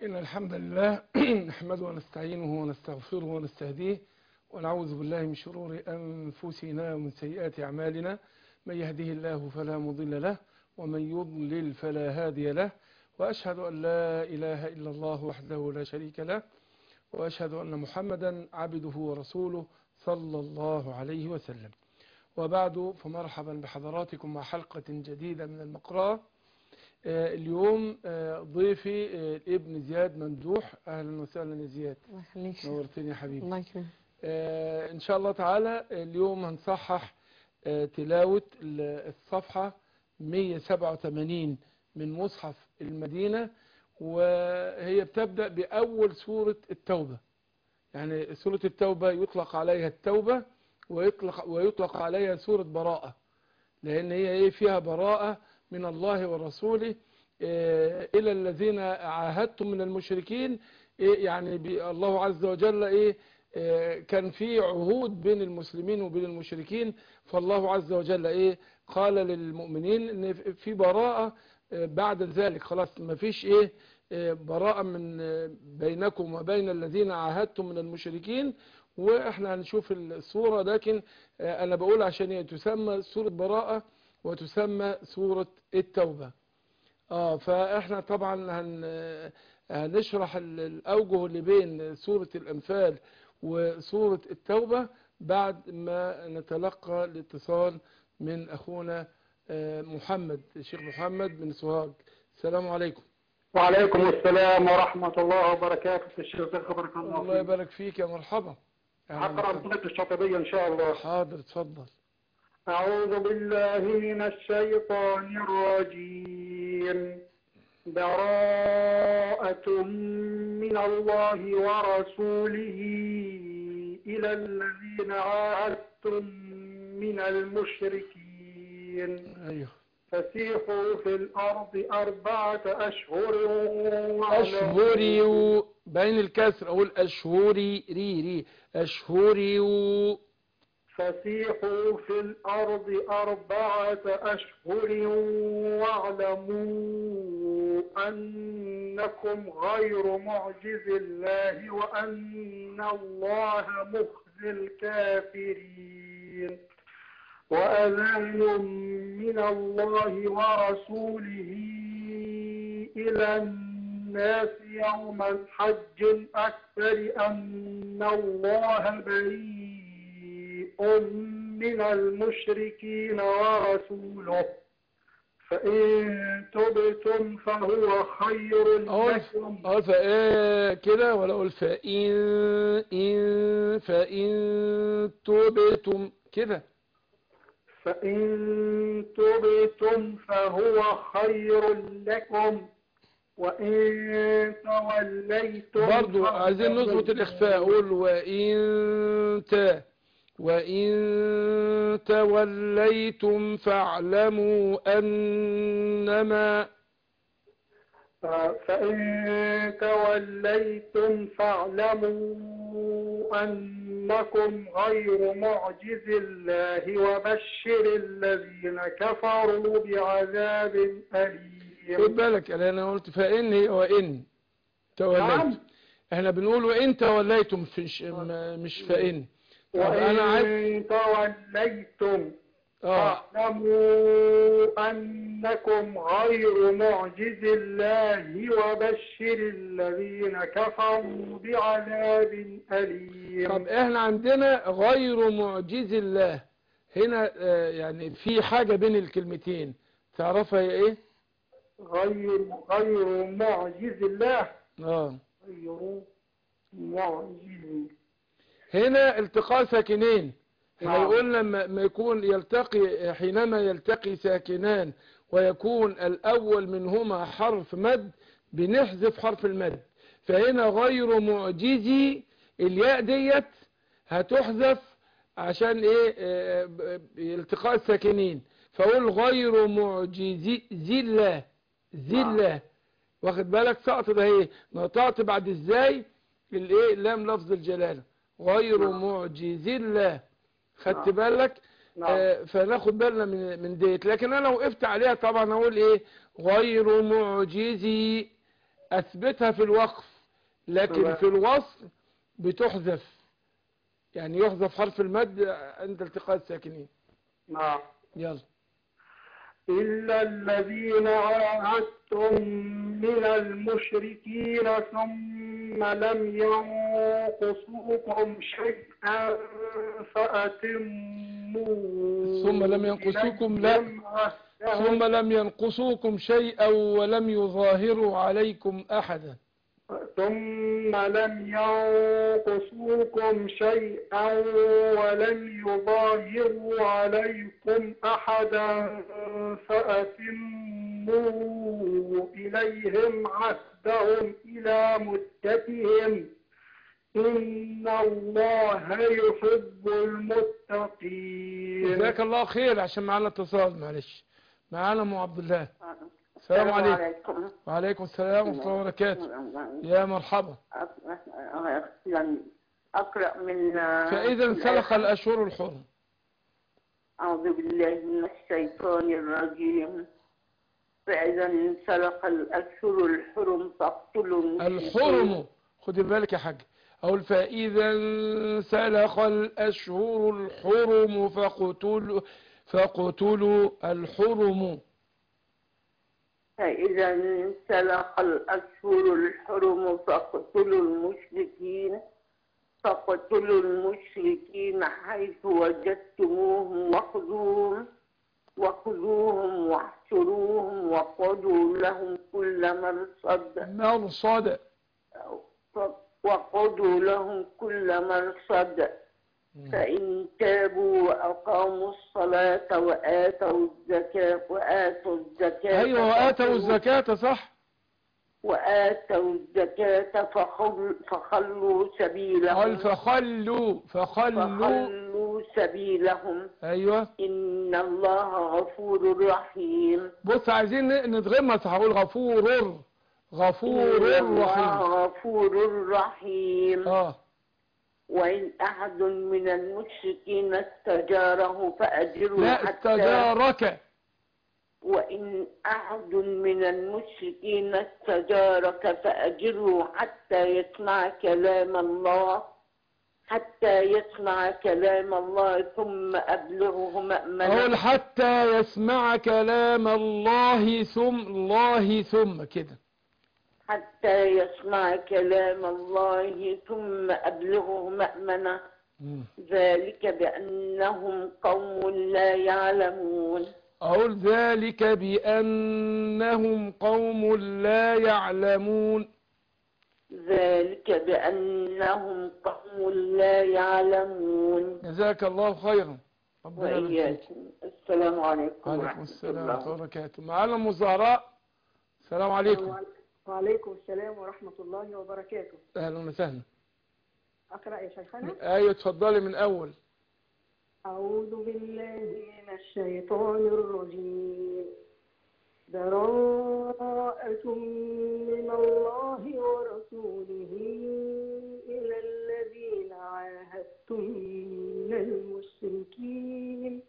إن الحمد لله نحمده ونستعينه ونستغفره ونستهديه ونعوذ بالله من شرور أنفسنا ومن سيئات أعمالنا من يهده الله فلا مضل له ومن يضلل فلا هادي له وأشهد أن لا إله إلا الله وحده لا شريك له وأشهد أن محمدا عبده ورسوله صلى الله عليه وسلم وبعد فمرحبا بحضراتكم مع حلقة جديدة من المقرأة آه، اليوم آه، ضيفي آه، الابن زياد ممدوح اهلا وسهلا يا زياد الله يخليك نورتني يا حبيبي الله يكرمك آه، ان شاء الله تعالى اليوم هنصحح آه، تلاوة ال- الصفحة 187 من مصحف المدينة وهي بتبدأ بأول سورة التوبة يعني سورة التوبة يطلق عليها التوبة ويطلق, ويطلق عليها سورة براءة لأن هي إيه فيها براءة من الله ورسوله آه، إلى الذين عاهدتم من المشركين إيه يعني بي- الله عز وجل إيه آه، كان في عهود بين المسلمين وبين المشركين فالله عز وجل إيه قال للمؤمنين إن في براءة آه، بعد ذلك خلاص ما فيش إيه آه، براءة من آه، بينكم وبين الذين عاهدتم من المشركين واحنا هنشوف الصورة لكن آه، انا بقول عشان هي تسمى سورة براءة وتسمى سورة التوبة اه فاحنا طبعا هن هنشرح ال- الاوجه اللي بين سورة الانفال وسورة التوبة بعد ما نتلقى الاتصال من اخونا آه، محمد الشيخ محمد من سوهاج السلام عليكم وعليكم السلام ورحمة الله وبركاته في الشيخ بارك الله الله فيك يبارك فيك يا مرحبا أهلاً أقرأ وسهلاً. بنت الشاطبية إن شاء الله حاضر اتفضل أعوذ بالله من الشيطان الرجيم براءة من الله ورسوله إلى الذين عاهدتم من المشركين ايوه فسيحوا في الأرض أربعة أشهر واعلموا- أشهري و- بين الكسر أقول أشهري ري ري أشهري و- فسيحوا في الأرض أربعة أشهر واعلموا أنكم غير معجز الله وأن الله مخزي الكافرين وأذان من الله ورسوله إلى الناس يوم الحج الأكبر أن الله بريء من المشركين ورسوله فإن تبتم فهو خير أقول لكم أقول فإيه كده ولا أقول فإن إن فإن تبتم كده فإن تبتم فهو خير لكم وإن توليتم برضو عايزين نظبط الإخفاء أقول وإن ت وإن توليتم فاعلموا أنما فإن توليتم فاعلموا أنكم غير معجز الله وبشر الذين كفروا بعذاب خد أليم بالك انا قلت فان هي وان توليتم نعم. احنا بنقول وان توليتم فيش م- مش فان طب انا عايز وإن توليتم اه فاعلموا أنكم غير معجز الله وبشر الذين كفروا بعذاب أليم طب احنا عندنا غير معجز الله هنا آه، يعني في حاجة بين الكلمتين تعرفها هي ايه غير غير معجز الله اه غير معجز هنا التقاء ساكنين احنا نعم. قلنا لما ما يكون يلتقي حينما يلتقي ساكنان ويكون الأول منهما حرف مد بنحذف حرف المد فهنا غير معجزي الياء ديت هتحذف عشان ايه آه، ب- ب- التقاء الساكنين فاقول غير معجزي ذي الله ذي نعم. الله واخد بالك سقط ده ايه نطقت بعد ازاي الايه لام لفظ الجلاله غير نعم. معجز الله خدت نعم. بالك نعم آه فناخد بالنا من من ديت لكن انا لو وقفت عليها طبعا اقول ايه غير معجزي اثبتها في الوقف لكن تمام. في الوصل بتحذف يعني يحذف حرف المد عند التقاء الساكنين نعم يلا إلا الذين عاهدتم من المشركين ثم لم ينقصوكم شيئا فأتموا ثم لم ينقصوكم لا. إليهم عهدهم. ثم لم ينقصوكم شيئا ولم يظاهروا عليكم احدا ثم لم ينقصوكم شيئا ولم يظاهروا عليكم أحدا فأتموا إليهم عهدهم إلى مدتهم إن الله يحب المتقين جزاك الله خير عشان معانا اتصال معلش معانا ام عبد الله السلام عليكم وعليكم السلام ورحمه الله وبركاته يا مرحبا يعني أقرأ من فاذا انسلخ الاشهر الحرم أعوذ بالله من الشيطان الرجيم فإذا انسلخ الأشهر الحرم فاقتلوا المشركين. الحرم خدي بالك يا حاج اقول فاذا انسلخ الاشهر الحرم فاقتلوا فاقتلوا الحرم فإذا انسلخ الأشهر الحرم فاقتلوا المشركين فاقتلوا المشركين حيث وجدتموهم وخذوهم وخذوهم واحشروهم وقعدوا لهم كل مرصد مرصد وقعدوا لهم كل مرصد فإن تابوا وأقاموا الصلاة وآتوا الزكاة وآتوا الزكاة ايوه واتوا فخلوا- الزكاه صح وآتوا الزكاة فخل فخلوا قال سبيلهم فخلوا فخلوا فخلوا سبيلهم ايوه إن الله غفور رحيم بص عايزين ن- نضغمها صح هقول غفور غفور إن الله رحيم غفور رحيم اه وإن أحد من المشركين استجاره فأجره لا حتى استجارك وإن أحد من المشركين استجارك فأجره حتى يسمع كلام الله حتى يسمع كلام الله ثم أبلغه اقول مأمنا حتى يسمع كلام الله ثم الله ثم كده حتى يسمع كلام الله ثم أبلغه مأمنا مم. ذلك بأنهم قوم لا يعلمون اقول ذلك بانهم قوم لا يعلمون ذلك بأنهم قوم لا يعلمون جزاك الله خيرا ربنا يبارك فيك. وإياكم السلام عليكم وعليكم ورحمة السلام الله ورحمه الله وبركاته معانا ام زهراء السلام عليكم وعليكم السلام ورحمة الله وبركاته اهلا وسهلا أقرأ يا شيخنا ايوه اتفضلي من اول أعوذ بالله من الشيطان الرجيم براءة من الله ورسوله إلى الذين عاهدتم من المشركين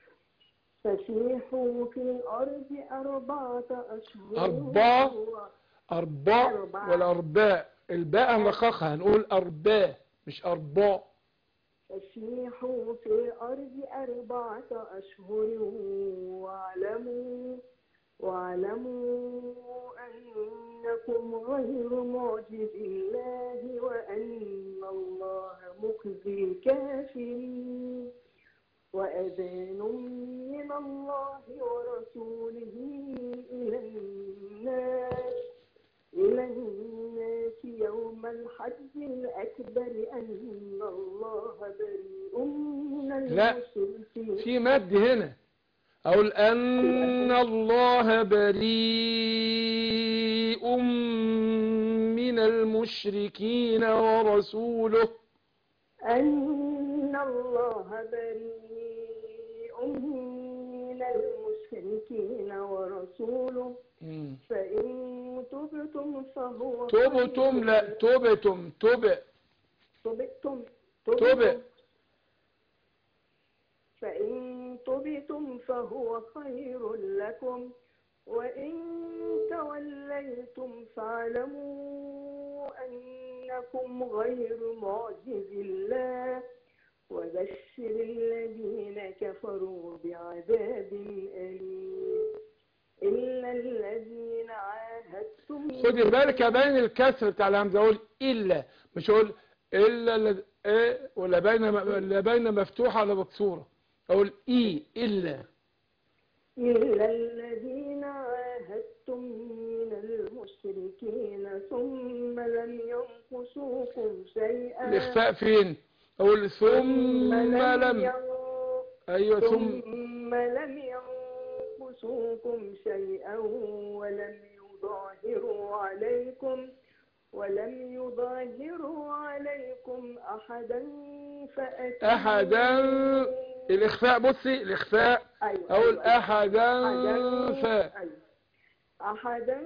فسيحوا في الأرض أربعة أشهر أربعة؟ و- أرباع أربعة. ولا أرباع الباء هنرخخها هنقول أرباع مش أرباع فسيحوا في الأرض أربعة أشهر واعلموا واعلموا أنكم غير معجز الله وأن الله مخزي الكافرين وأذان من الله ورسوله إلى الناس إلى الناس يوم الحج الأكبر أن الله بريء من لا. المشركين في مد هنا أقول أن الله بريء من المشركين ورسوله أن الله بريء من المشركين ورسوله مم. فإن تبتم فهو تبتم لا تبتم تب تبتم تب فإن تبتم فهو خير لكم وإن توليتم فاعلموا أنكم غير معجز الله وبشر الذين كفروا بعذاب أليم إلا الذين عاهدتم خدي بالك بين الكسر بتاع الهمزه اقول الا مش اقول الا الذ- ايه ولا بين لا بين مفتوحه ولا مكسوره اقول اي الا إلا الذين عاهدتم من المشركين ثم لم ينقصوكم شيئا الاخفاء فين اقول ثم لم ين- ايوه ثم ثم لم ينقصوكم شيئا ولم يظاهروا عليكم ولم يظاهروا عليكم أحدا فأتوا احدا الاخفاء بصي الاخفاء أيوة اقول أيوة. احدا ف أيوة. أحدا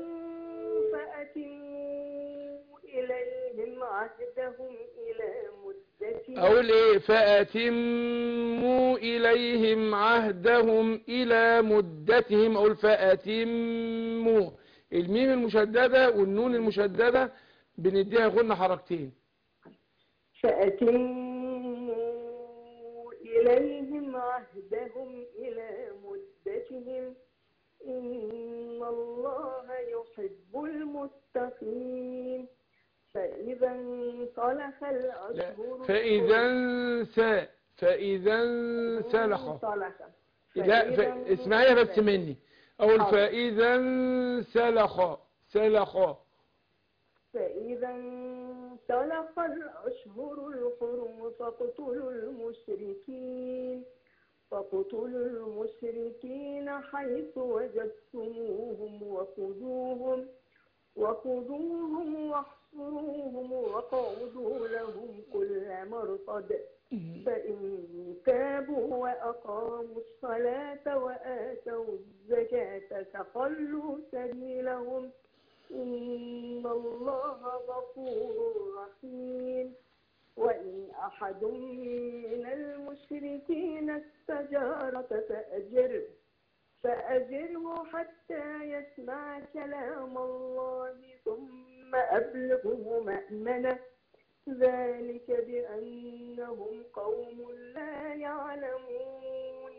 فأتموا إليهم عهدهم إلى مدتهم اقول ايه فاتموا اليهم عهدهم الى مدتهم اقول فاتموا الميم المشدده والنون المشدده بنديها غنى حركتين فأتموا إليهم عهدهم إلى مدتهم إن الله يحب المتقين فإذا انصلح لا، الأشهر فاذا انسى فاذا انسلخ انصلح لا ف... فإذا اسمعيها بس انسلخ. مني اقول حاضر. فاذا انسلخ سلخ فإذا انسلخ الأشهر الحرم فاقتلوا المشركين فاقتلوا المشركين حيث وجدتموهم وخذوهم وخذوهم واحصروهم وقعدوا لهم كل مرصد فإن تابوا وأقاموا الصلاة وآتوا الزكاة فخلوا سبيلهم إن الله غفور رحيم وإن أحد من المشركين استجارك فأجره فأجره حتى يسمع كلام الله ثم أبلغه مأمنه ذلك بأنهم قوم لا يعلمون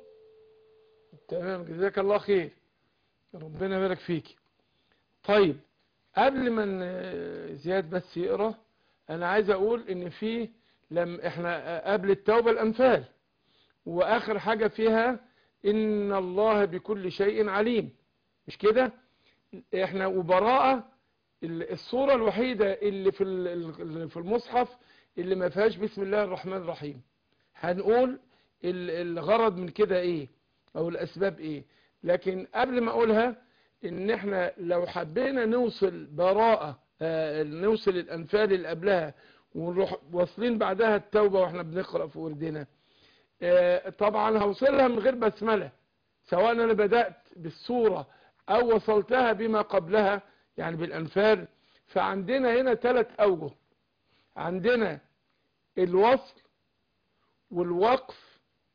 تمام جزاك الله خير ربنا يبارك فيك طيب قبل ما ن- زياد بس يقرا انا عايز اقول ان في لم احنا قبل التوبه الانفال واخر حاجه فيها ان الله بكل شيء عليم مش كده احنا وبراءه ال- الصوره الوحيده اللي في ال- ال- في المصحف اللي ما فيهاش بسم الله الرحمن الرحيم هنقول ال- الغرض من كده ايه او الاسباب ايه لكن قبل ما اقولها ان احنا لو حبينا نوصل براءة آه، نوصل الانفال اللي قبلها ونروح واصلين بعدها التوبة واحنا بنقرأ في وردنا آه، طبعا هوصلها من غير بسملة سواء انا بدأت بالسورة او وصلتها بما قبلها يعني بالانفال فعندنا هنا ثلاث اوجه عندنا الوصل والوقف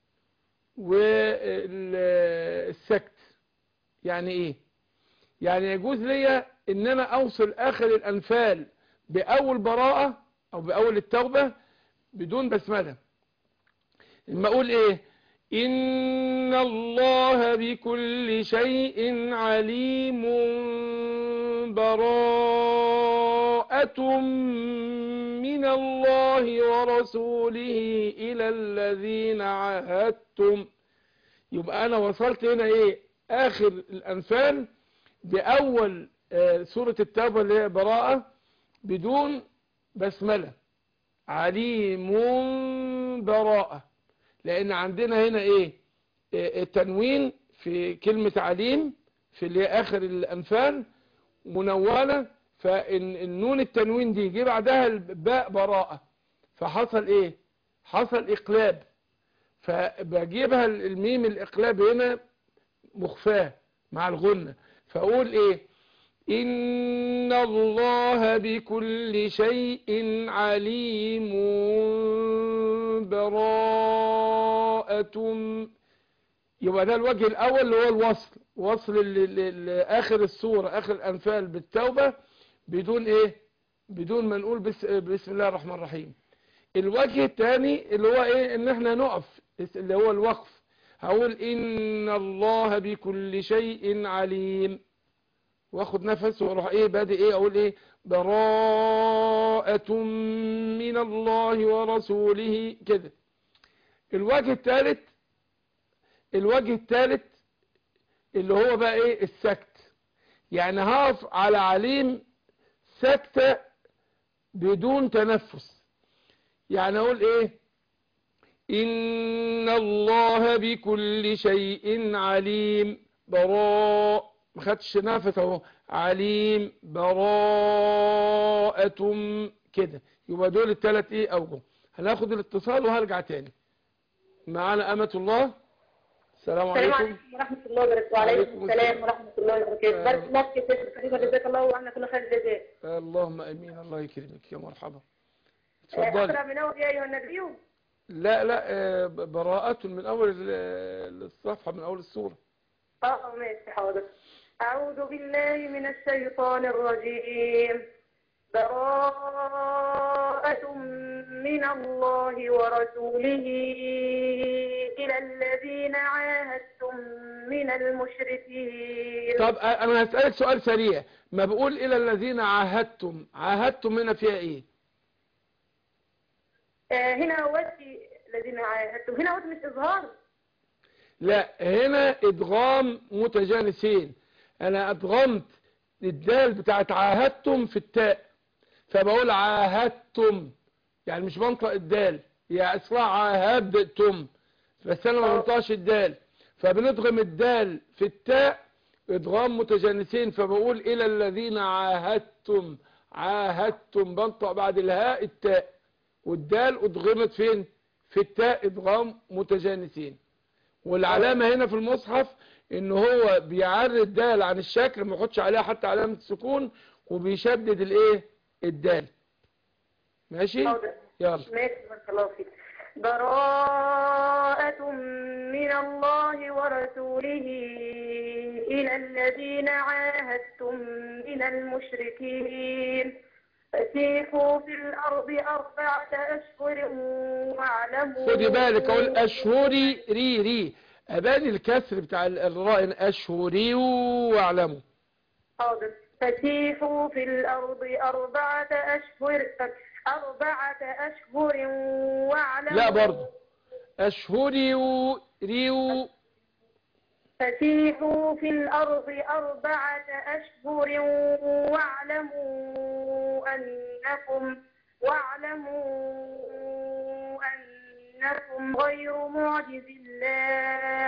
والسكت يعني ايه يعني يجوز ليا ان انا اوصل اخر الانفال باول براءة او باول التوبة بدون بسملة لما اقول ايه ان الله بكل شيء عليم براءة من الله ورسوله الى الذين عاهدتم يبقى انا وصلت هنا ايه اخر الانفال باول آه، سورة التوبة اللي هي براءة بدون بسملة عليم براءة لان عندنا هنا ايه آه، التنوين في كلمة عليم في اللي هي اخر الانفال منونة فالنون التنوين دي جه بعدها الباء براءة فحصل ايه حصل اقلاب فبجيبها الميم الاقلاب هنا مخفاه مع الغنة فاقول ايه ان الله بكل شيء عليم براءة يبقى ده الوجه الأول اللي هو الوصل وصل ل- ل- لآخر السورة آخر الأنفال بالتوبة بدون إيه بدون ما نقول بس بسم الله الرحمن الرحيم الوجه الثاني اللي هو إيه إن إحنا نقف اللي هو الوقف هقول إن الله بكل شيء عليم واخد نفس واروح ايه بادئ ايه اقول ايه براءة من الله ورسوله كده الوجه الثالث الوجه الثالث اللي هو بقى ايه السكت يعني هقف على عليم سكتة بدون تنفس يعني اقول ايه ان الله بكل شيء عليم براء ما خدش نفس اهو عليم براءة كده يبقى دول الثلاث ايه اوجه هناخد الاتصال وهرجع تاني معانا امة الله السلام السلام عليكم عليكم ورحمة الله وبركاته وعليكم وعليكم السلام السلام. ورحمة الله وبركاته آه. بارك الله فيك يا شيخ حبيبي جزاك الله وعنا كل خير جزاك اللهم امين الله يكرمك يا مرحبا آه، اتفضلي أقرأ من أول يا أيها النبي لا لا آه، براءة من اول ال- الصفحة من اول السورة اه ماشي حاضر أعوذ بالله من الشيطان الرجيم براءة من الله ورسوله إلى الذين عاهدتم من المشركين طب آه، انا هسألك سؤال سريع ما بقول الى الذين عاهدتم عاهدتم هنا فيها ايه آه، هنا وجه الذين عاهدتم هنا وجه مش إظهار لا هنا ادغام متجانسين انا ادغمت الدال بتاعت عاهدتم في التاء فبقول عاهدتم يعني مش بنطق الدال هي اصلها عاهدتم بس انا ما بنطقش الدال فبندغم الدال في التاء ادغام متجانسين فبقول الى الذين عاهدتم عاهدتم بنطق بعد الهاء التاء والدال ادغمت فين في التاء ادغام متجانسين والعلامة هنا في المصحف ان هو بيعري الدال عن الشكل ما يحطش عليها حتى علامة السكون وبيشدد الايه الدال ماشي حاضر يلا ماشي بارك الله فيك براءة من الله ورسوله إلى الذين عاهدتم من المشركين فسيحوا في الأرض أربعة أشهر واعلموا خدي بالك اقول اشهري ري ري اباني الكسر بتاع ال- الراء اشهري واعلموا حاضر فسيحوا في الأرض أربعة أشهر أربعة أشهر واعلموا لا برضه اشهري و- ريو فسيحوا في الأرض أربعة أشهر واعلموا أنكم واعلموا أنكم غير معجز الله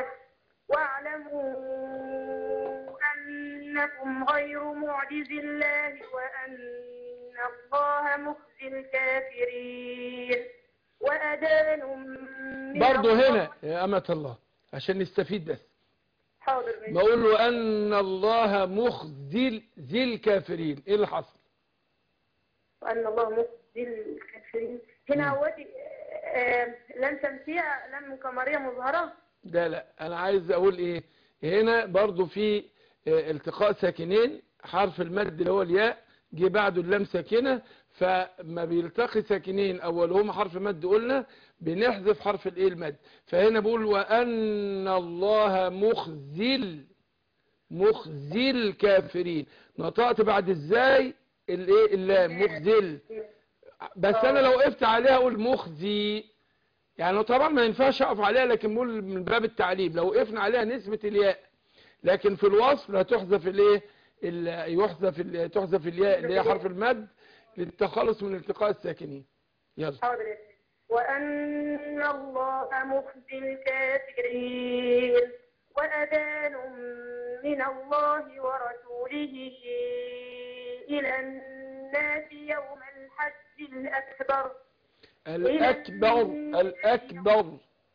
واعلموا أنكم غير معجز الله وأن الله مخزي الكافرين وأذان من برضه الله- هنا يا أمة الله عشان نستفيد بس حاضر ماشي. بقول له أن الله مخزي ذي الكافرين إيه اللي حصل وأن الله مخزي الكافرين هنا هو لم شمسية لم قمرية مظهرة ده لا أنا عايز أقول إيه هنا برضه في آه، التقاء ساكنين حرف المد اللي هو الياء جه بعده اللام ساكنة فما بيلتقي ساكنين أولهما حرف مد قلنا بنحذف حرف الإيه المد فهنا بقول وأن الله مخزي مخزي الكافرين نطقت بعد ازاي الايه اللام مخزل بس انا لو وقفت عليها اقول مخزي يعني طبعا ما ينفعش اقف عليها لكن بقول من باب التعليم لو وقفنا عليها نسبة الياء لكن في الوصف هتحذف الايه ال- يحذف ال- تحذف الياء اللي هي حرف المد للتخلص من التقاء الساكنين يلا حاضر يا سيدي. وأن الله مخزي الكافرين وأذان من الله ورسوله إلى الناس يوم الحج الأكبر الاكبر الاكبر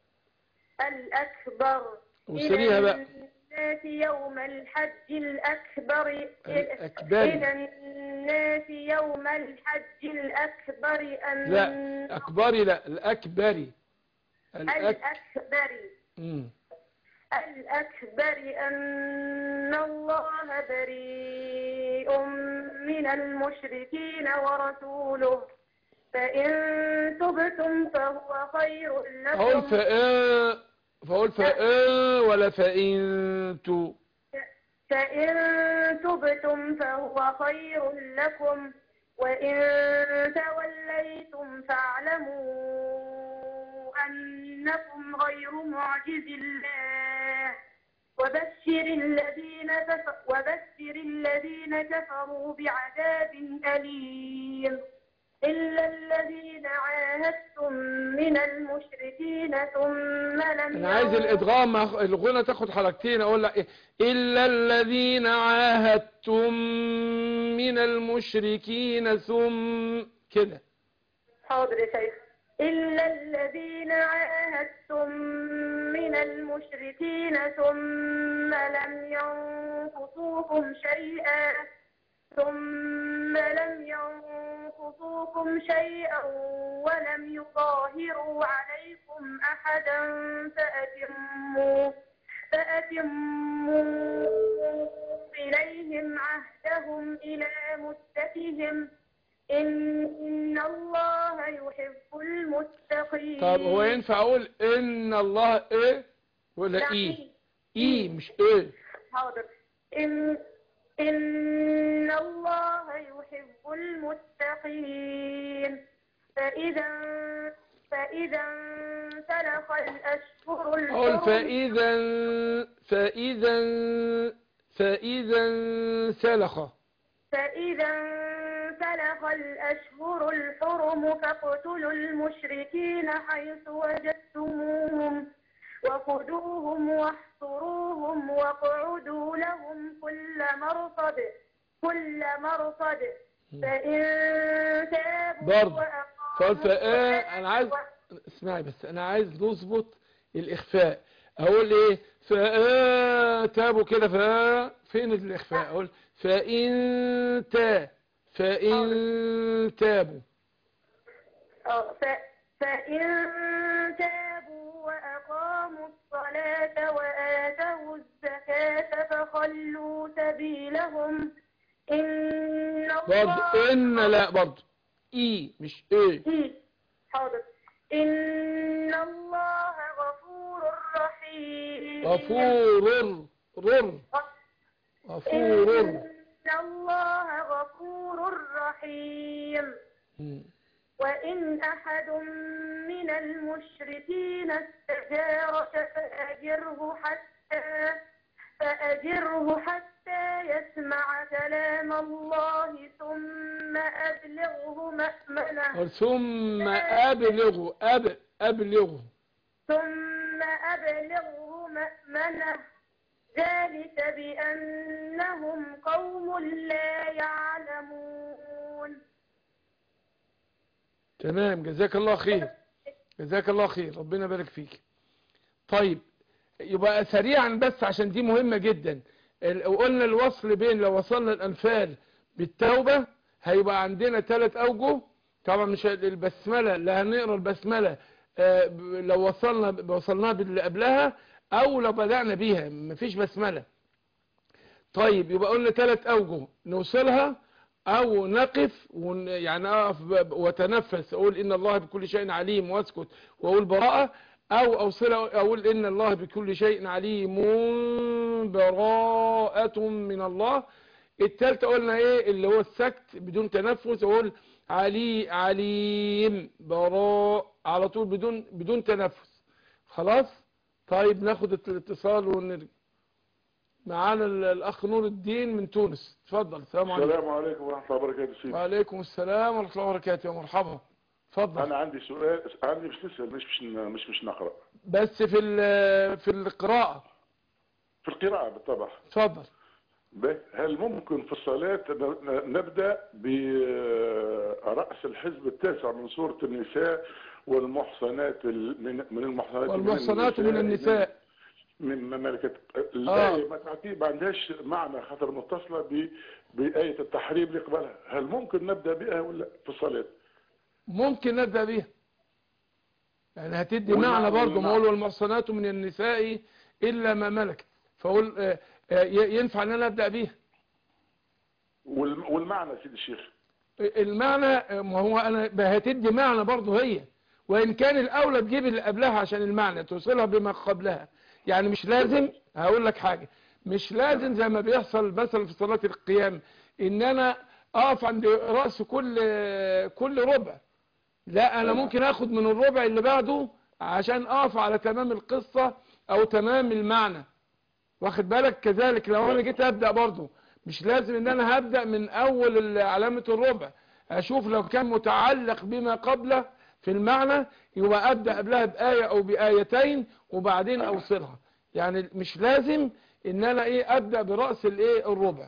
الأكبر وسريها بقى. الناس يوم الحج الأكبر الأكبر. إلى الناس يوم الحج الأكبر أن لا اكبري لا الاكبري الأك... الأكبر مم. الأكبر أن الله بريء من المشركين ورسوله فإن تبتم فهو خير أقول لكم فإن فأقول فإن ولا فإنتو فإن تبتم فهو خير لكم وإن توليتم فاعلموا أنكم غير معجز الله وبشر الذين كف- وبشر الذين كفروا بعذاب أليم إلا الذين عاهدتم من المشركين ثم لم أنا عايز ينقضوا- الإدغام أخ- الغنى تاخد حركتين أقول لك إيه؟ إلا الذين عاهدتم من المشركين ثم كده حاضر يا شيخ إلا الذين عاهدتم من المشركين ثم لم ينقصوكم شيئا ثم لم ينقصوكم شيئا ولم يظاهروا عليكم أحدا فأتموا فأتموا إليهم عهدهم إلى مدتهم إن الله يحب المتقين طب هو ينفع أقول إن الله إيه ولا لا، إيه إيه مش إيه حاضر إن إن الله يحب المتقين فإذا فإذا انسلخ الأشهر أقول الحرم فإذا فإذا فإذا سلخ فإذا انسلخ الأشهر الحرم فاقتلوا المشركين حيث وجدتموهم وخذوهم واحصروهم واقعدوا لهم كل مرصد كل مرصد فإن تابوا برضه. وأقاموا فقلت فإيه الصلاة أنا عايز و- اسمعي بس أنا عايز نظبط الإخفاء أقول إيه فإن تابوا كده فإن فين الإخفاء أقول فإن تا فإن تابوا آه، ف- فإن تابوا وأقاموا الصلاة وآتوا الزكاة فخلوا سبيلهم إن الله برضه إن لا برضه إي مش إيه إيه، حاضر إن الله غفور رحيم غفور رر غفور إن الله غفور رحيم مم. وإن أحد من المشركين استجارك فأجره حتى فأجره حتى يسمع كلام الله ثم أبلغه مأمنه قال ثم أبلغوا أب أبلغوا ثم أبلغه مأمنه ذلك بأنهم قوم لا يعلمون تمام جزاك الله خير جزاك الله خير ربنا يبارك فيك طيب يبقى سريعا بس عشان دي مهمة جدا ال- قلنا الوصل بين لو وصلنا الأنفال بالتوبة هيبقى عندنا ثلاث أوجه طبعا مش البسملة لا هنقرا البسملة آه، ب- لو وصلنا وصلناها باللي قبلها أو لو بدأنا بيها مفيش بسملة طيب يبقى قلنا ثلاث أوجه نوصلها أو نقف ون يعني أقف ب- ب- وتنفس أقول إن الله بكل شيء عليم وأسكت وأقول براءة أو أوصلها أقول إن الله بكل شيء عليم براءة من الله التالتة قلنا إيه اللي هو السكت بدون تنفس أقول علي عليم براء على طول بدون بدون تنفس خلاص طيب ناخد الاتصال ونرجع معانا ال- الأخ نور الدين من تونس اتفضل السلام عليكم السلام عليكم ورحمة الله وبركاته سيدي وعليكم السلام ورحمة الله وبركاته يا مرحبا اتفضل أنا عندي سؤال عندي مش نسأل مش مش مش مش نقرأ بس في ال- في القراءة في القراءة بالطبع اتفضل به. هل ممكن في الصلاة ن- ن- نبدأ برأس الحزب التاسع من سورة النساء والمحصنات ال- من من المحصنات والمحصنات من النساء من مملكة الآية ما تعطيه ما عندهاش معنى خاطر متصلة ب- بآية التحريم اللي قبلها هل ممكن نبدأ بها ولا في الصلاة ممكن نبدأ بيها يعني هتدي والمعنى- معنى برضه ما والمعنى. اقول والمحصنات من النساء الا ما ملكت فاقول آه، آه، ي- ينفع ان انا ابدا بيها والم- والمعنى يا سيدي الشيخ المعنى آه، ما هو انا هتدي معنى برضه هي وان كان الاولى تجيب اللي قبلها عشان المعنى توصلها بما قبلها يعني مش لازم هقول لك حاجه مش لازم زي ما بيحصل مثلا في صلاه القيام ان انا اقف عند راس كل كل ربع لا انا ممكن اخد من الربع اللي بعده عشان اقف على تمام القصة او تمام المعنى واخد بالك كذلك لو انا جيت ابدأ برضو مش لازم ان انا هبدأ من اول ال- علامة الربع اشوف لو كان متعلق بما قبله في المعنى يبقى ابدأ قبلها بآية او بآيتين وبعدين اوصلها يعني مش لازم ان انا ايه ابدأ برأس الايه الربع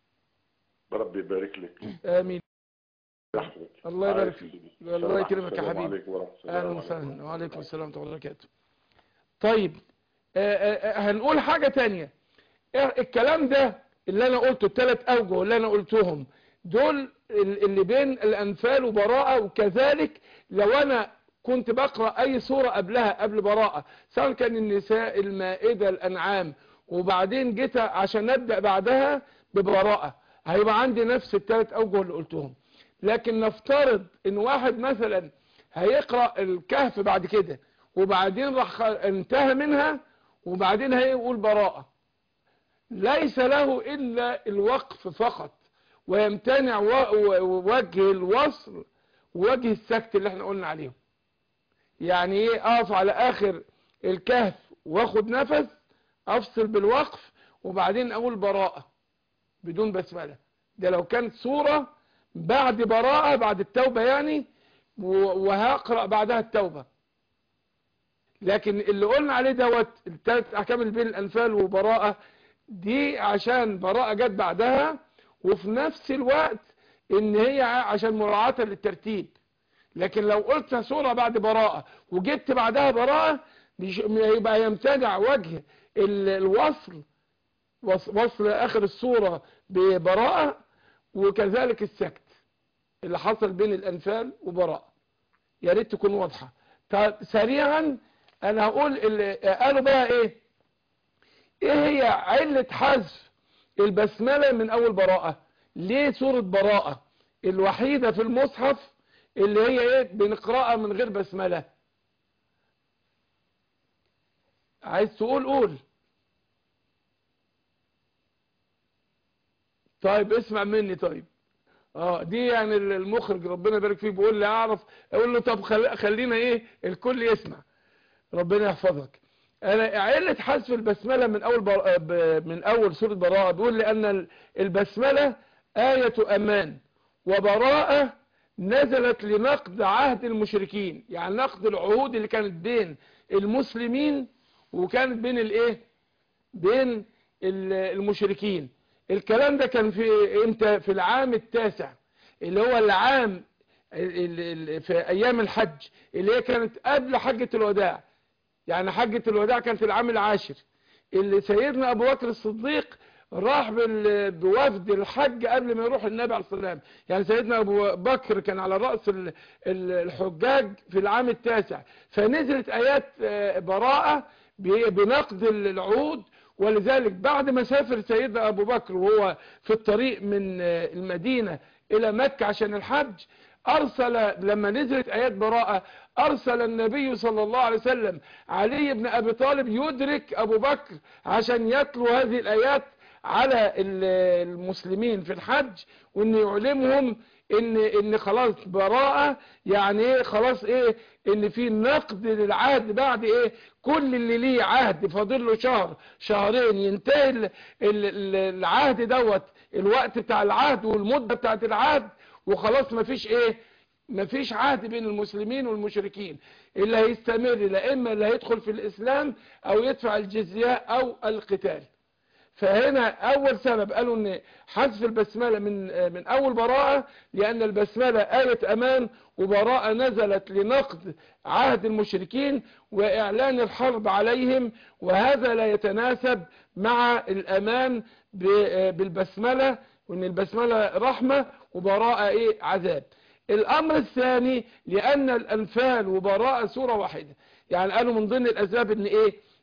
ربي يبارك لك امين يحفظك الله يبارك عارف فيك. سيدي. الله يكرمك يا السلام حبيبي. عليكم ورحمة الله اهلا وبركاته. وسهلا وعليكم السلام ورحمه الله وبركاته طيب آه، آه، آه، هنقول حاجة تانية آه، الكلام ده اللي انا قلته الثلاث اوجه اللي انا قلتهم دول ال- اللي بين الانفال وبراءة وكذلك لو انا كنت بقرأ اي سورة قبلها قبل براءة سواء كان النساء المائدة الانعام وبعدين جيت عشان ابدأ بعدها ببراءة هيبقى عندي نفس الثلاث اوجه اللي قلتهم لكن نفترض ان واحد مثلا هيقرأ الكهف بعد كده وبعدين راح خ- انتهى منها وبعدين هيقول براءة ليس له إلا الوقف فقط ويمتنع و- و- وجه الوصل ووجه السكت اللي احنا قلنا عليهم يعني ايه اقف على اخر الكهف واخد نفس افصل بالوقف وبعدين اقول براءة بدون بسملة ده لو كانت صورة بعد براءة بعد التوبة يعني و- وهقرأ بعدها التوبة لكن اللي قلنا عليه دوت الثلاث احكام اللي بين الانفال وبراءة دي عشان براءة جت بعدها وفي نفس الوقت ان هي عشان مراعاة للترتيب لكن لو قلت سورة بعد براءة وجبت بعدها براءة مش- يبقى يمتنع وجه ال- الوصل وص- وصل اخر السورة ببراءة وكذلك السكت اللي حصل بين الانفال وبراءة يا ريت تكون واضحة طيب سريعا انا هقول اللي قالوا بقى ايه ايه هي علة حذف البسملة من اول براءة ليه سورة براءة الوحيدة في المصحف اللي هي ايه بنقرأها من غير بسملة عايز تقول قول طيب اسمع مني طيب اه دي يعني المخرج ربنا يبارك فيه بيقول لي اعرف اقول له طب خل... خلينا ايه الكل يسمع ربنا يحفظك انا علة حذف البسملة من اول بر... ب- من اول سورة براءة بيقول لي ان ال- البسملة آية امان وبراءة نزلت لنقض عهد المشركين يعني نقض العهود اللي كانت بين المسلمين وكانت بين الايه بين ال- المشركين الكلام ده كان في امتى في العام التاسع اللي هو العام ال- ال- في ايام الحج اللي هي كانت قبل حجة الوداع يعني حجة الوداع كانت العام العاشر اللي سيدنا ابو بكر الصديق راح بال- بوفد الحج قبل ما يروح النبي عليه الصلاة والسلام يعني سيدنا ابو بكر كان على رأس ال- ال- الحجاج في العام التاسع فنزلت ايات آه، براءة ب- بنقد العهود ولذلك بعد ما سافر سيدنا ابو بكر وهو في الطريق من آه، المدينة الى مكة عشان الحج ارسل لما نزلت ايات براءة ارسل النبي صلى الله عليه وسلم علي بن ابي طالب يدرك ابو بكر عشان يتلو هذه الايات على ال- المسلمين في الحج وان يعلمهم ان ان خلاص براءة يعني ايه خلاص ايه ان في نقد للعهد بعد ايه كل اللي ليه عهد فاضل له شهر شهرين ينتهي ال- ال- ال- العهد دوت الوقت بتاع العهد والمدة بتاعت العهد وخلاص مفيش ايه مفيش عهد بين المسلمين والمشركين اللي هيستمر لا اما اللي هيدخل في الاسلام او يدفع الجزية او القتال فهنا اول سبب قالوا ان حذف البسملة من من اول براءة لان البسملة آية امان وبراءة نزلت لنقد عهد المشركين واعلان الحرب عليهم وهذا لا يتناسب مع الامان ب- بالبسملة وان البسملة رحمة وبراءة ايه عذاب الامر الثاني لان الانفال وبراءة سورة واحدة يعني قالوا من ضمن الاسباب ان ايه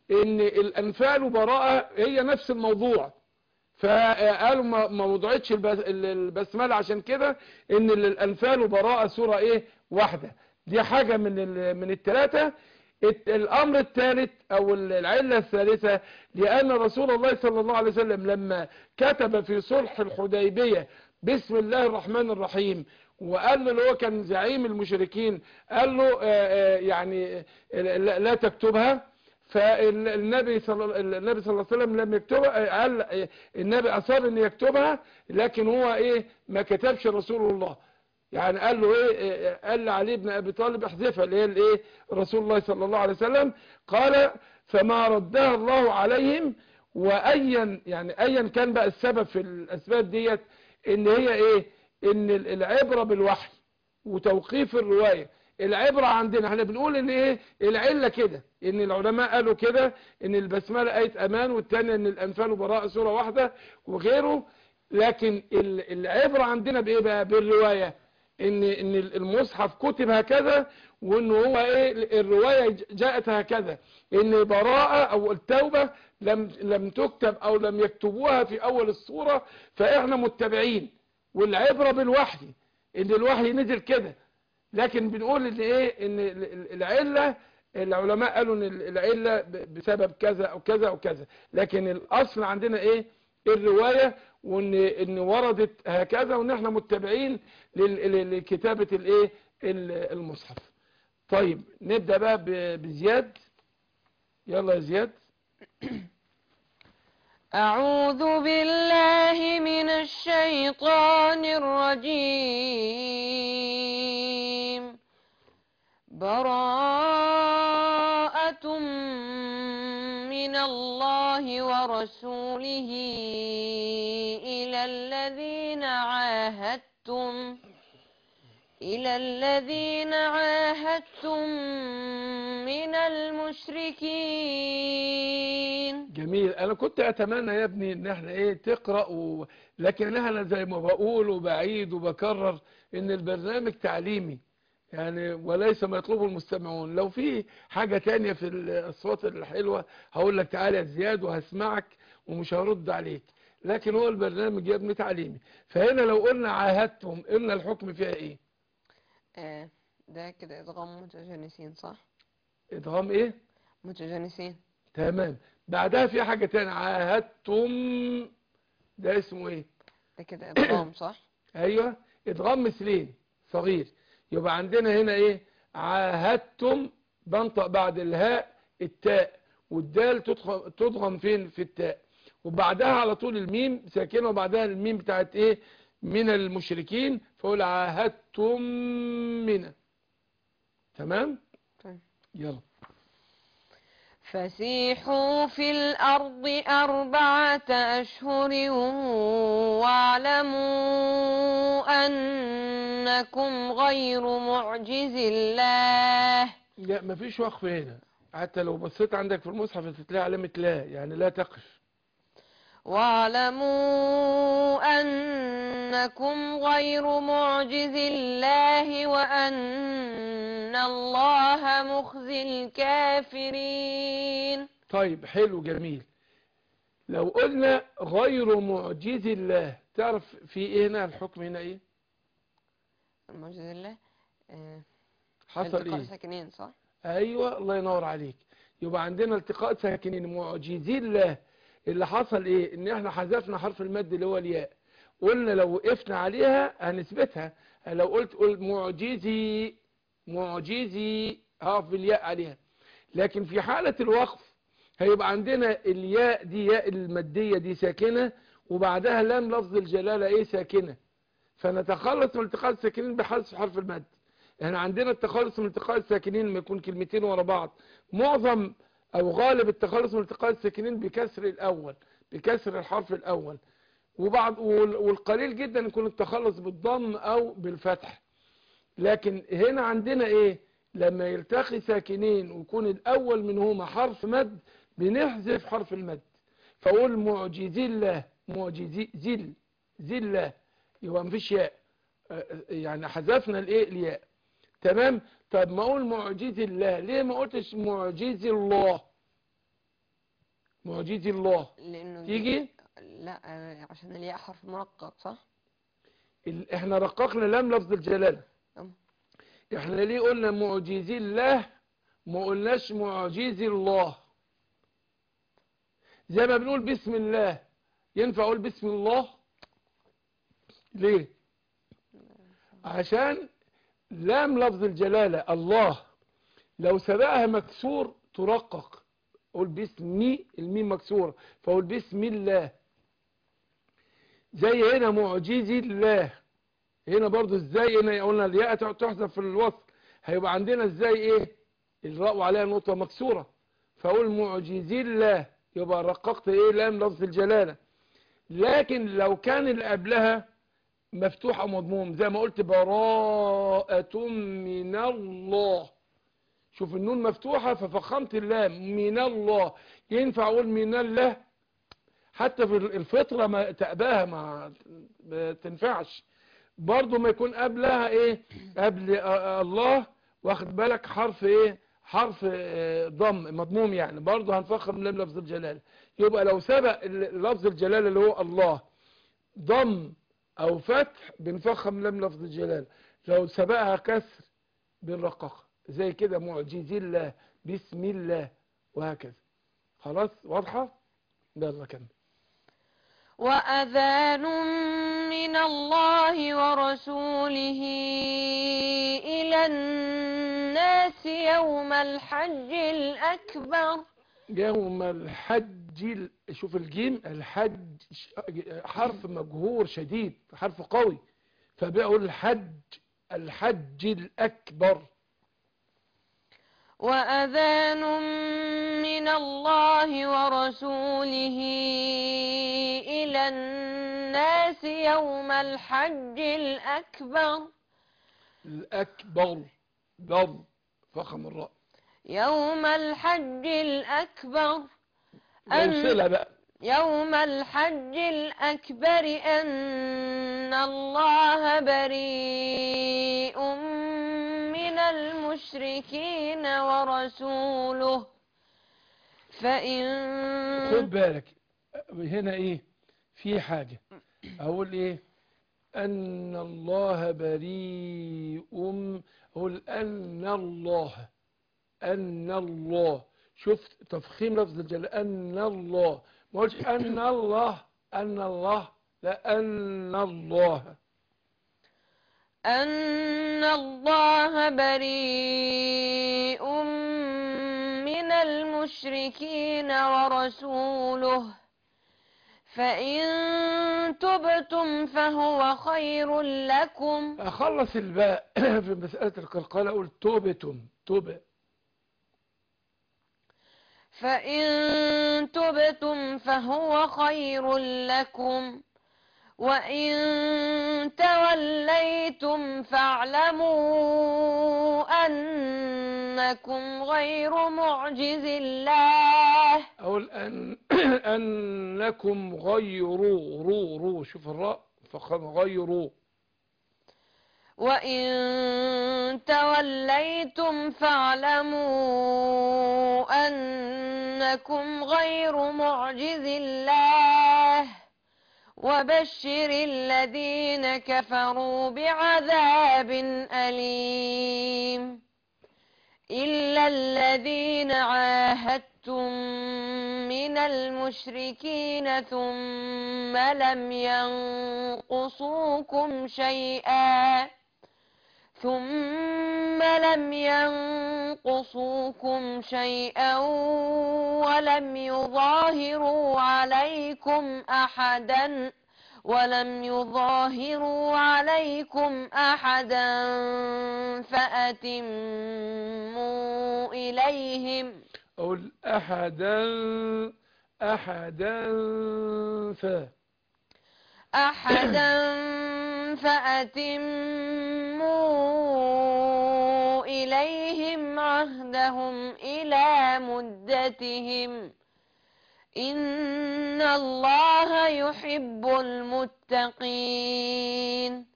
ان الانفال وبراءة هي نفس الموضوع فقالوا ما ما وضعتش البس- البسملة عشان كده ان الانفال وبراءة سورة ايه واحدة دي حاجة من ال- من الثلاثة الت- الامر الثالث او العلة الثالثة لان رسول الله صلى الله عليه وسلم لما كتب في صلح الحديبية بسم الله الرحمن الرحيم وقال له اللي هو كان زعيم المشركين قال له آه، آه، يعني آه، لا لا تكتبها فالنبي صلى النبي صلى الله عليه وسلم لم يكتبها قال آه، النبي اصر ان يكتبها لكن هو ايه ما كتبش رسول الله يعني قال له ايه إيه، قال لعلي بن ابي طالب احذفها اللي هي الايه رسول الله صلى الله عليه وسلم قال فما ردها الله عليهم وايا يعني ايا كان بقى السبب في الاسباب ديت ان هي ايه ان العبره بالوحي وتوقيف الروايه العبره عندنا احنا بنقول ان ايه العله كده ان العلماء قالوا كده ان البسمله ايه امان والثانيه ان الانفال وبراءه سوره واحده وغيره لكن ال- العبره عندنا بايه بقى بالروايه ان ان المصحف كتب هكذا وان هو ايه الروايه جاءت هكذا ان براءه او التوبه لم لم تكتب او لم يكتبوها في اول الصوره فاحنا متبعين والعبره بالوحي ان الوحي نزل كده لكن بنقول ان ايه ان ال- ال- العله العلماء قالوا ان ال- العله ب- بسبب كذا او كذا او كذا لكن الاصل عندنا ايه الروايه وان ان وردت هكذا وان احنا متبعين لل- ل- لكتابه الايه ال- المصحف طيب نبدا بقى ب- بزياد يلا يا زياد أعوذ بالله من الشيطان الرجيم براءة من الله ورسوله إلى الذين عاهدتم إلى الذين عاهدتم من المشركين جميل انا كنت اتمنى يا ابني ان احنا ايه تقرا و... لكن انا زي ما بقول وبعيد وبكرر ان البرنامج تعليمي يعني وليس ما يطلبه المستمعون لو في حاجة تانية في الأصوات الحلوة هقول لك تعالى يا زياد وهسمعك ومش هرد عليك لكن هو البرنامج يا ابني تعليمي فهنا لو قلنا عاهدتم قلنا الحكم فيها ايه آه ده كده إدغام متجانسين صح؟ ادغام ايه متجانسين تمام بعدها في حاجة تانية عاهدتم ده اسمه ايه ده كده إدغام صح؟ ايوه ادغام مثلين صغير يبقى عندنا هنا ايه عاهدتم بنطق بعد الهاء التاء والدال تدخ- تضغم فين في التاء وبعدها على طول الميم ساكنه وبعدها الميم بتاعت ايه من المشركين فقول عاهدتم من تمام طيب. يلا فسيحوا في الأرض أربعة أشهر واعلموا أنكم غير معجز الله لا مفيش وقف هنا حتى لو بصيت عندك في المصحف هتلاقي علامة لا يعني لا تقف واعلموا أنكم غير معجز الله وأن الله مخزي الكافرين طيب حلو جميل لو قلنا غير معجز الله تعرف في ايه هنا الحكم هنا ايه معجز الله آه، حصل التقاء ايه ساكنين صح ايوه الله ينور عليك يبقى عندنا التقاء ساكنين معجزي الله اللي حصل ايه ان احنا حذفنا حرف المد اللي هو الياء قلنا لو وقفنا عليها هنثبتها لو قلت قل معجزي معجزي هقف بالياء عليها لكن في حالة الوقف هيبقى عندنا الياء دي ياء المادية دي ساكنة وبعدها لام لفظ الجلالة ايه ساكنة فنتخلص من التقاء الساكنين بحذف حرف المد احنا عندنا التخلص من التقاء الساكنين لما يكون كلمتين ورا بعض معظم او غالب التخلص من التقاء الساكنين بكسر الاول بكسر الحرف الاول وبعض وال- والقليل جدا يكون التخلص بالضم او بالفتح لكن هنا عندنا ايه لما يلتقي ساكنين ويكون الاول منهما حرف مد بنحذف حرف المد فاقول معجزي الله معجزي زل زل يبقى مفيش ياء آه، يعني حذفنا الايه الياء تمام طب ما اقول معجز الله ليه ما قلتش معجز الله معجزي الله لأنه دي- تيجي لا آه، عشان الياء حرف مرقق صح؟ ال- احنا رققنا لام لفظ الجلالة أم. احنا ليه قلنا معجزي الله ما قلناش معجزي الله زي ما بنقول بسم الله ينفع اقول بسم الله ليه عشان لام لفظ الجلالة الله لو سبقها مكسور ترقق قول باسمي الميم مكسورة فقول بسم الله زي هنا معجزي الله هنا برضو ازاي هنا قلنا الياء تحذف في الوصل هيبقى عندنا ازاي ايه الراء وعليها نقطة مكسورة فاقول معجزي الله يبقى رققت ايه لام لفظ الجلالة لكن لو كان اللي قبلها مفتوح او مضموم زي ما قلت براءة من الله شوف النون مفتوحة ففخمت اللام من الله ينفع اقول من الله حتى في الفطرة ما تأباها ما ما تنفعش برضو ما يكون قبلها ايه قبل آه، الله واخد بالك حرف ايه حرف آه، ضم مضموم يعني برضو هنفخم لام لفظ الجلالة يبقى لو سبق ال- لفظ الجلالة اللي هو الله ضم او فتح بنفخم لام لفظ الجلالة لو سبقها كسر بنرققها زي كده معجزي الله بسم الله وهكذا خلاص واضحة يلا كمل وأذان من الله ورسوله إلى الناس يوم الحج الأكبر يوم الحج ال- شوف الجيم الحج ش- حرف مجهور شديد حرف قوي فبيقول الحج الحج الأكبر وأذان من الله ورسوله إلى الناس يوم الحج الأكبر الأكبر بر فخم الراء يوم الحج الأكبر أن موصلة بقى يوم الحج الأكبر أن الله بريء من المشركين ورسوله خد فإن بالك هنا ايه في حاجة اقول ايه ان الله بريء اقول ان الله ان الله شفت تفخيم لفظ الجلال ان الله ما قلتش ان الله ان الله لا ان الله أن الله بريء من المشركين ورسوله فإن تبتم فهو خير لكم اخلص الباء في مسألة القلقلة اقول توبتم توبة فإن تبتم فهو خير لكم وإن توليتم فاعلموا أنكم غير معجز الله أقول أن أنكم غيروا رو رو شوف الراء فخم غيروا وإن توليتم فاعلموا أنكم غير معجز الله وبشر الذين كفروا بعذاب أليم إلا الذين عاهدتم من المشركين ثم لم ينقصوكم شيئا ثم لم ينقصوكم شيئا ولم يظاهروا عليكم أحدا ولم يظاهروا عليكم أحدا فأتموا إليهم أقول أحدا أحدا ف أحدا فأتموا إليهم عهدهم إلى مدتهم إن الله يحب المتقين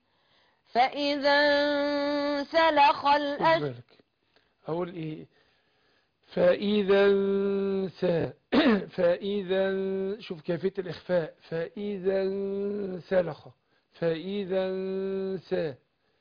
فإذا انسلخ خد الأشهر بالك أقول إيه فإذا انسى فإذا شوف كيفية الإخفاء فإذا انسلخ فإذا انسى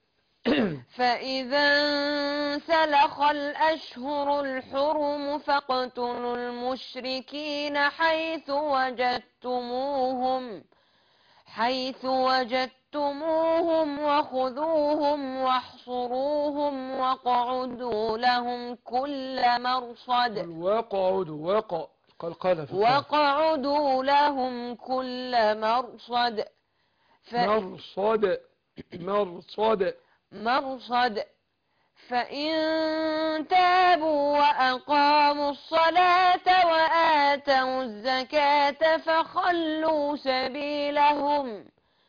فإذا انسلخ الأشهر الحرم فاقتلوا المشركين حيث وجدتموهم حيث وجدتموهم وخذوهم واحصروهم واقعدوا لهم كل مرصد وقعد وقع قلقلة في الصلاة. واقعدوا لهم كل مرصد ف... مرصد مرصد مرصد فإن تابوا وأقاموا الصلاة وآتوا الزكاة فخلوا سبيلهم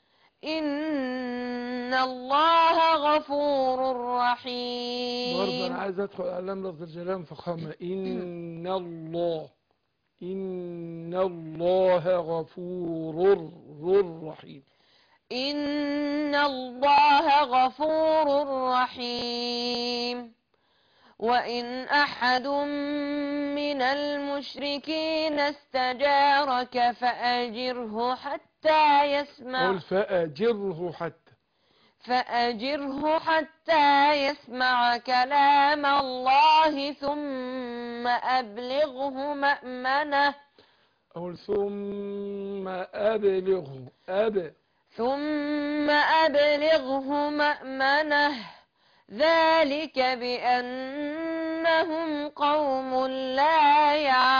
إن الله غفور برضه أنا رحيم عايز أدخل على لفظ الجلال فخامة إن الله إن الله غفور رحيم إن الله غفور رحيم وإن أحد من المشركين استجارك فأجره حتى يسمع قل فأجره حتى فأجره حتى يسمع كلام الله ثم أبلغه مأمنه أقول ثم أبلغه أب ثم أبلغه مأمنه ذلك بأنهم قوم لا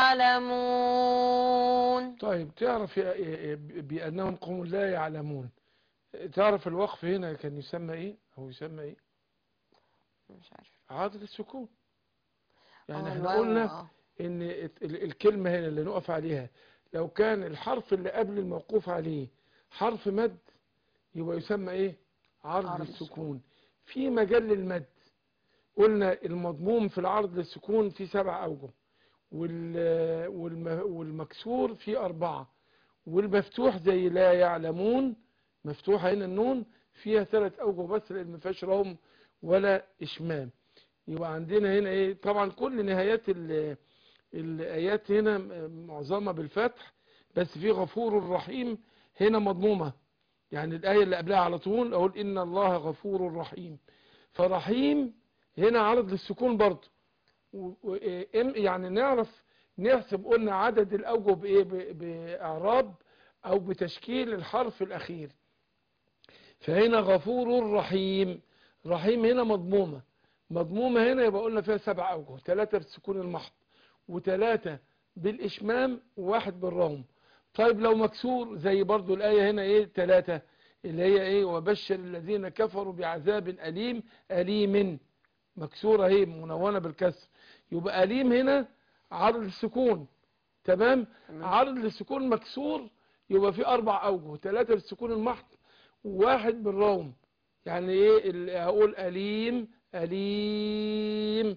يعلمون طيب تعرف يا- يا- بأنهم قوم لا يعلمون تعرف الوقف هنا كان يسمى إيه أو يسمى إيه مش عارف عادة السكون يعني آه، احنا الواو، قلنا آه. ان الت- ال- الكلمة هنا اللي نقف عليها لو كان الحرف اللي قبل الموقوف عليه حرف مد يبقى يسمى ايه عرض عرض السكون في مجال للمد قلنا المضموم في العرض للسكون في سبع اوجه وال- والم- والمكسور في اربعة والمفتوح زي لا يعلمون مفتوحة هنا النون فيها ثلاث اوجه بس لان ما فيهاش روم ولا اشمام يبقى عندنا هنا ايه طبعا كل نهايات ال- الايات هنا معظمها بالفتح بس في غفور رحيم هنا مضمومه يعني الايه اللي قبلها على طول اقول ان الله غفور رحيم فرحيم هنا عرض للسكون برضه و- و- إم- يعني نعرف نحسب قلنا عدد الاوجه بايه ب- باعراب او بتشكيل الحرف الاخير فهنا غفور رحيم رحيم هنا مضمومه مضمومة هنا يبقى قلنا فيها سبع أوجه ثلاثة بالسكون المحض وثلاثة بالإشمام وواحد بالروم طيب لو مكسور زي برضو الآية هنا إيه ثلاثة اللي هي إيه وبشر الذين كفروا بعذاب أليم أليم مكسورة هي منونة بالكسر يبقى أليم هنا عرض السكون تمام عرض للسكون مكسور يبقى في أربع أوجه ثلاثة بالسكون المحض وواحد بالروم يعني ايه ال- هقول أليم أليم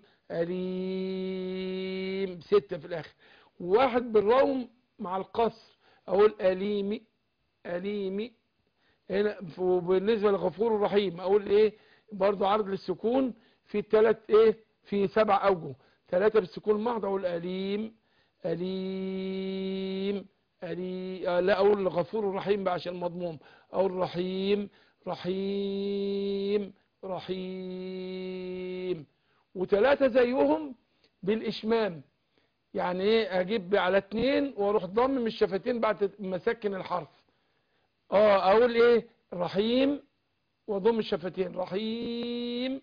أليم ستة في الآخر واحد بالروم مع القصر أقول أليمي أليمي هنا ف- وبالنسبة لغفور الرحيم أقول إيه برضو عرض للسكون في الثلاث إيه في سبع أوجه ثلاثة بالسكون المحض أقول أليم أليم ألي آه، لا أقول غفور الرحيم بقى عشان مضموم أقول رحيم رحيم رحيم وثلاثة زيهم بالإشمام يعني ايه اجيب على اتنين واروح ضمم الشفتين بعد ما اسكن الحرف اه اقول ايه رحيم واضم الشفتين رحيم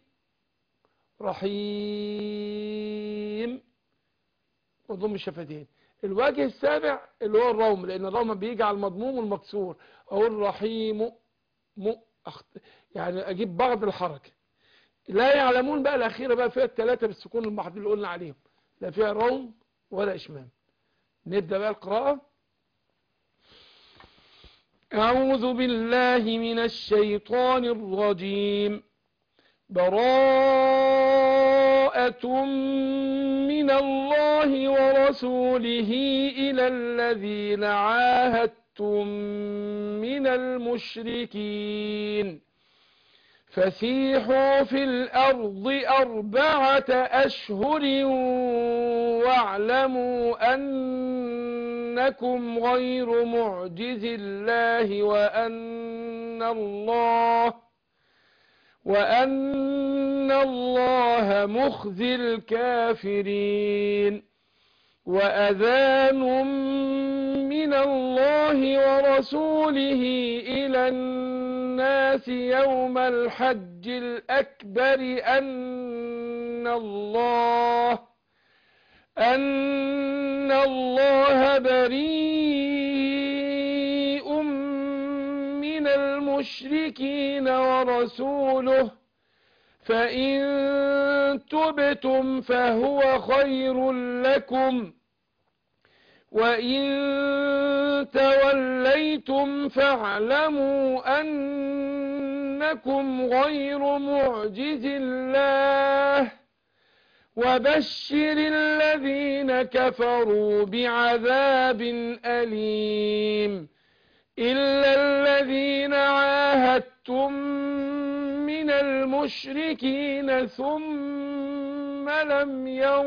رحيم واضم الشفتين الوجه السابع اللي هو الروم لان الروم بيجي على المضموم والمكسور اقول رحيم م أخت... يعني اجيب بعض الحركه لا يعلمون بقى الاخيره بقى فيها الثلاثه بالسكون المحض اللي قلنا عليهم لا فيها روم ولا اشمام نبدا بقى القراءه اعوذ بالله من الشيطان الرجيم براءة من الله ورسوله إلى الذين عاهدتم من المشركين فسيحوا في الأرض أربعة أشهر واعلموا أنكم غير معجز الله وأن الله وأن الله مخزي الكافرين وأذان من الله ورسوله إلى الناس يوم الحج الأكبر أن الله أن الله بريء من المشركين ورسوله فإن تبتم فهو خير لكم وإن توليتم فاعلموا أنكم غير معجز الله وبشر الذين كفروا بعذاب أليم إلا الذين عاهدتم من المشركين ثم لم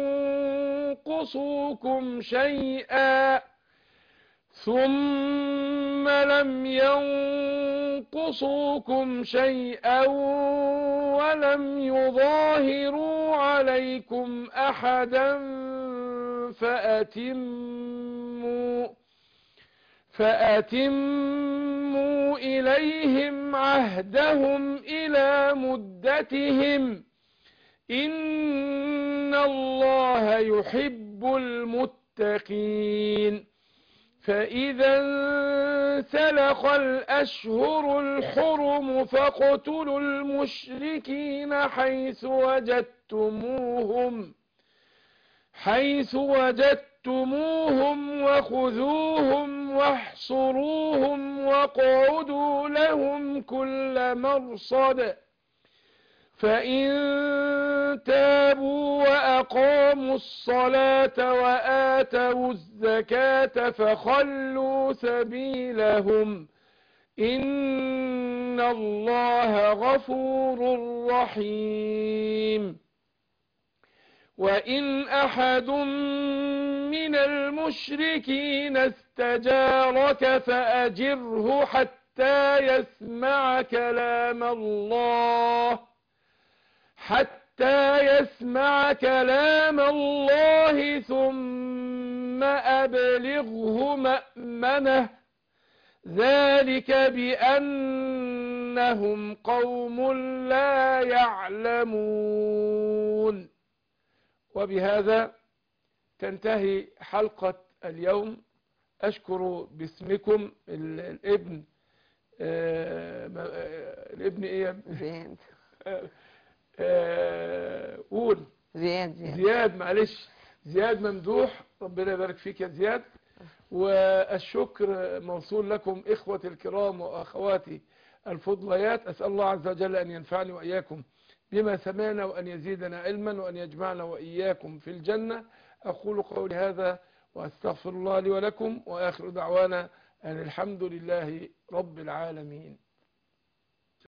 ينقصوكم شيئا ثم لم ينقصوكم شيئا ولم يظاهروا عليكم أحدا فأتموا فأتموا إليهم عهدهم إلى مدتهم إن الله يحب المتقين فإذا انسلخ الأشهر الحرم فاقتلوا المشركين حيث وجدتموهم حيث وجدتموهم وخذوهم واحصروهم واقعدوا لهم كل مرصد فإن تابوا وأقاموا الصلاة وآتوا الزكاة فخلوا سبيلهم إن الله غفور رحيم وإن أحد من المشركين استجارك فأجره حتى يسمع كلام الله حتى يسمع كلام الله ثم أبلغه مأمنه ذلك بأنهم قوم لا يعلمون وبهذا تنتهي حلقة اليوم أشكر باسمكم ال- الابن آه، ما- آه، الابن ايه يا ابني؟ زياد آه، آه، قول زياد زياد زياد معلش زياد ممدوح ربنا يبارك فيك يا زياد والشكر موصول لكم إخوتي الكرام وأخواتي الفضليات أسأل الله عز وجل أن ينفعني وإياكم بما سمعنا وأن يزيدنا علما وأن يجمعنا وإياكم في الجنة أقول قولي هذا وأستغفر الله لي ولكم وآخر دعوانا أن الحمد لله رب العالمين